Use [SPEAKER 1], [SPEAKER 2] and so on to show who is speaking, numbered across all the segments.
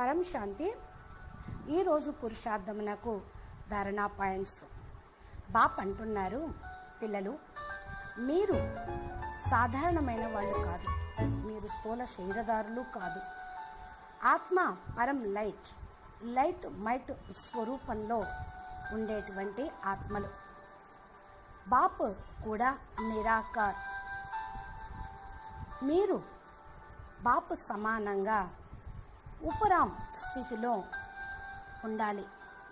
[SPEAKER 1] పరం శాంతి ఈరోజు పురుషార్థమునకు ధారణా పాయింట్స్ బాప్ అంటున్నారు పిల్లలు మీరు సాధారణమైన వాళ్ళు కాదు మీరు స్థూల శరీరదారులు కాదు ఆత్మ పరం లైట్ లైట్ మైట్ స్వరూపంలో ఉండేటువంటి ఆత్మలు బాప్ కూడా నిరాకార్ మీరు బాప్ సమానంగా ఉపరాం స్థితిలో ఉండాలి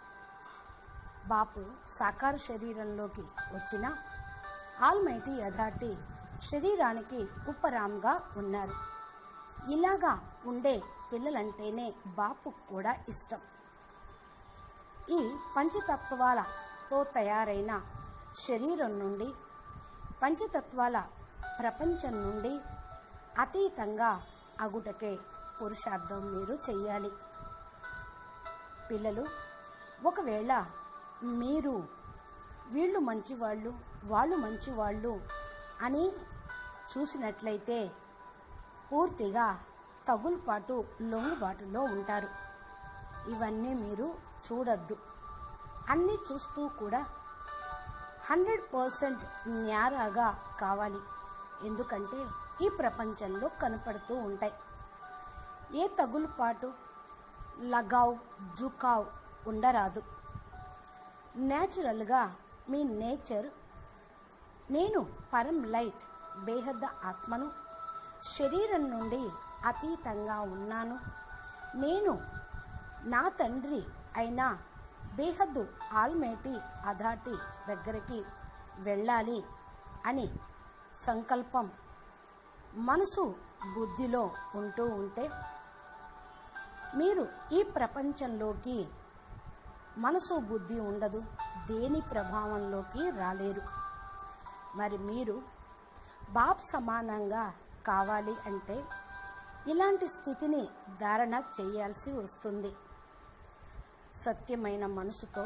[SPEAKER 1] బాపు సాకార శరీరంలోకి వచ్చిన ఆల్మైటీ యథాటి శరీరానికి ఉపరాంగా ఉన్నారు ఇలాగా ఉండే పిల్లలంటేనే బాపు కూడా ఇష్టం ఈ పంచతత్వాలతో తయారైన శరీరం నుండి పంచతత్వాల ప్రపంచం నుండి అతీతంగా అగుటకే పురుషార్థం మీరు చెయ్యాలి పిల్లలు ఒకవేళ మీరు వీళ్ళు మంచివాళ్ళు వాళ్ళు మంచివాళ్ళు అని చూసినట్లయితే పూర్తిగా తగులుపాటు లొంగుబాటులో ఉంటారు ఇవన్నీ మీరు చూడొద్దు అన్నీ చూస్తూ కూడా హండ్రెడ్ పర్సెంట్ న్యారాగా కావాలి ఎందుకంటే ఈ ప్రపంచంలో కనపడుతూ ఉంటాయి ఏ తగులుపాటు లగావ్ జుకావ్ ఉండరాదు న్యాచురల్గా మీ నేచర్ నేను పరం లైట్ బేహద్ద ఆత్మను శరీరం నుండి అతీతంగా ఉన్నాను నేను నా తండ్రి అయిన బేహద్దు ఆల్మేటి అధాటి దగ్గరికి వెళ్ళాలి అని సంకల్పం మనసు బుద్ధిలో ఉంటూ ఉంటే మీరు ఈ ప్రపంచంలోకి మనసు బుద్ధి ఉండదు దేని ప్రభావంలోకి రాలేరు మరి మీరు బాప్ సమానంగా కావాలి అంటే ఇలాంటి స్థితిని ధారణ చేయాల్సి వస్తుంది సత్యమైన మనసుతో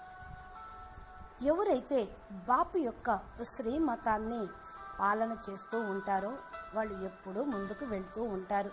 [SPEAKER 1] ఎవరైతే బాపు యొక్క శ్రీమతాన్ని పాలన చేస్తూ ఉంటారో వాళ్ళు ఎప్పుడూ ముందుకు వెళ్తూ ఉంటారు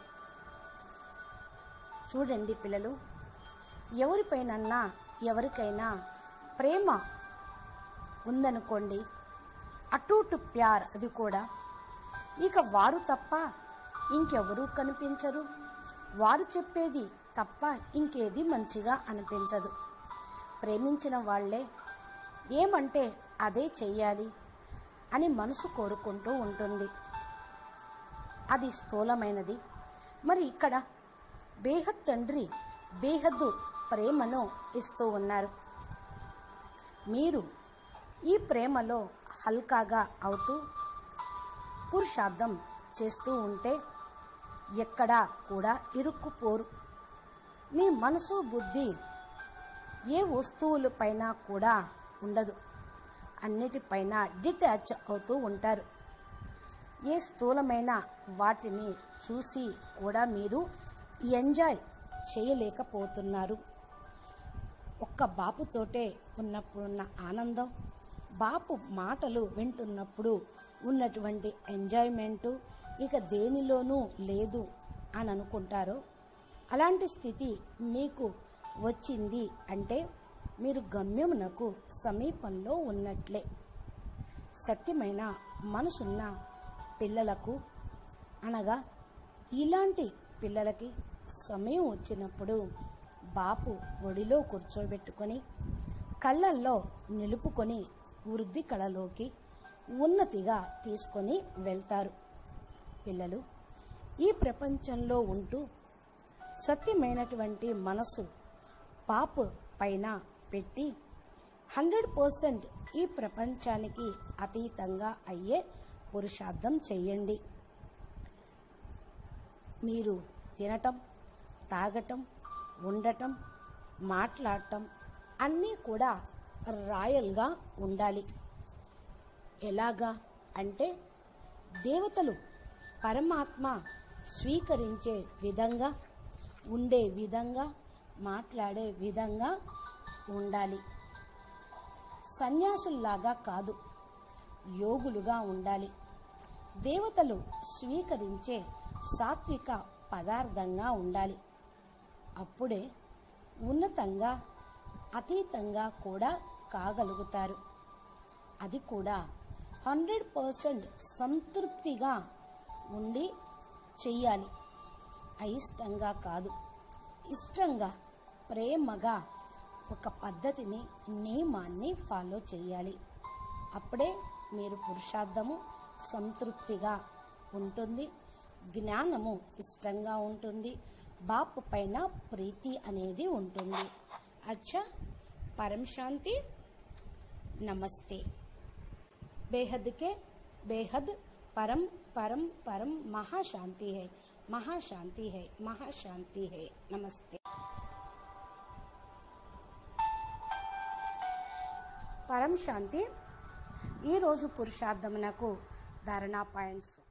[SPEAKER 1] చూడండి పిల్లలు ఎవరిపైనన్నా ఎవరికైనా ప్రేమ ఉందనుకోండి అటూటు ప్యార్ అది కూడా ఇక వారు తప్ప ఇంకెవరూ కనిపించరు వారు చెప్పేది తప్ప ఇంకేది మంచిగా అనిపించదు ప్రేమించిన వాళ్లే ఏమంటే అదే చెయ్యాలి అని మనసు కోరుకుంటూ ఉంటుంది అది స్థూలమైనది మరి ఇక్కడ బేహద్ తండ్రి బేహద్దు ప్రేమను ఇస్తూ ఉన్నారు మీరు ఈ ప్రేమలో హల్కాగా అవుతూ పురుషార్థం చేస్తూ ఉంటే ఎక్కడా కూడా ఇరుక్కుపోరు మీ మనసు బుద్ధి ఏ వస్తువులపైన కూడా ఉండదు అన్నిటిపైన డిటాచ్ అవుతూ ఉంటారు ఏ స్థూలమైన వాటిని చూసి కూడా మీరు ఎంజాయ్ చేయలేకపోతున్నారు ఒక్క బాపుతోటే ఉన్నప్పుడున్న ఆనందం బాపు మాటలు వింటున్నప్పుడు ఉన్నటువంటి ఎంజాయ్మెంటు ఇక దేనిలోనూ లేదు అని అనుకుంటారు అలాంటి స్థితి మీకు వచ్చింది అంటే మీరు గమ్యమునకు సమీపంలో ఉన్నట్లే సత్యమైన మనసున్న పిల్లలకు అనగా ఇలాంటి పిల్లలకి సమయం వచ్చినప్పుడు బాపు ఒడిలో కూర్చోబెట్టుకొని కళ్ళల్లో నిలుపుకొని వృద్ధి కళలోకి ఉన్నతిగా తీసుకొని వెళ్తారు పిల్లలు ఈ ప్రపంచంలో ఉంటూ సత్యమైనటువంటి మనసు పాపు పైన పెట్టి హండ్రెడ్ పర్సెంట్ ఈ ప్రపంచానికి అతీతంగా అయ్యే పురుషార్థం చెయ్యండి మీరు తినటం తాగటం ఉండటం మాట్లాడటం అన్నీ కూడా రాయల్గా ఉండాలి ఎలాగా అంటే దేవతలు పరమాత్మ స్వీకరించే విధంగా ఉండే విధంగా మాట్లాడే విధంగా ఉండాలి సన్యాసుల్లాగా కాదు యోగులుగా ఉండాలి దేవతలు స్వీకరించే సాత్విక పదార్థంగా ఉండాలి అప్పుడే ఉన్నతంగా అతీతంగా కూడా కాగలుగుతారు అది కూడా హండ్రెడ్ పర్సెంట్ సంతృప్తిగా ఉండి చెయ్యాలి అయిష్టంగా కాదు ఇష్టంగా ప్రేమగా ఒక పద్ధతిని నియమాన్ని ఫాలో చేయాలి అప్పుడే మీరు పురుషార్థము సంతృప్తిగా ఉంటుంది జ్ఞానము ఇష్టంగా ఉంటుంది బాపు పైన ప్రీతి అనేది ఉంటుంది అచ్చా పరం శాంతి నమస్తే बेहद के बेहद परम परम परम महाशांति है महाशांति है महाशांति है नमस्ते పరం శాంతి ఈరోజు పురుషార్థమునకు ధారణా పాయింట్స్